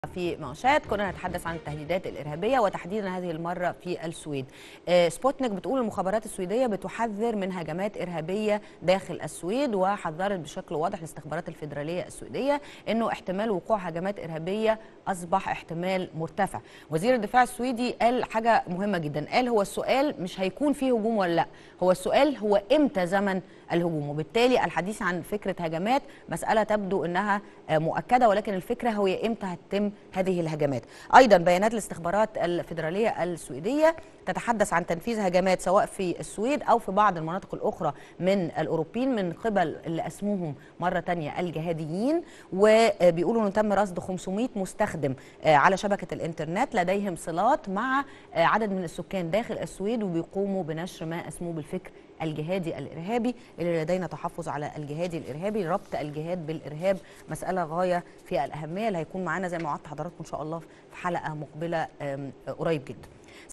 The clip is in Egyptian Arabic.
في منشات كنا نتحدث عن التهديدات الإرهابية وتحديدا هذه المرة في السويد آه، سبوتنيك بتقول المخابرات السويدية بتحذر من هجمات إرهابية داخل السويد وحذرت بشكل واضح الاستخبارات الفيدرالية السويدية أنه احتمال وقوع هجمات إرهابية أصبح احتمال مرتفع وزير الدفاع السويدي قال حاجة مهمة جدا قال هو السؤال مش هيكون فيه هجوم ولا لا هو السؤال هو إمتى زمن الهجوم وبالتالي الحديث عن فكرة هجمات مسألة تبدو أنها آه، مؤكدة ولكن الفكرة هي إمتى هتتم هذه الهجمات أيضا بيانات الاستخبارات الفيدرالية السويدية تتحدث عن تنفيذ هجمات سواء في السويد أو في بعض المناطق الأخرى من الأوروبيين من قبل اللي اسموهم مرة تانية الجهاديين وبيقولوا أنه تم رصد 500 مستخدم آه، على شبكة الإنترنت لديهم صلات مع آه، عدد من السكان داخل السويد وبيقوموا بنشر ما اسموه بالفكر الجهادي الارهابي اللي لدينا تحفظ على الجهادي الارهابي ربط الجهاد بالارهاب مساله غايه في الاهميه اللي هيكون معانا زي ما وعدت حضراتكم ان شاء الله في حلقه مقبله آم، قريب جدا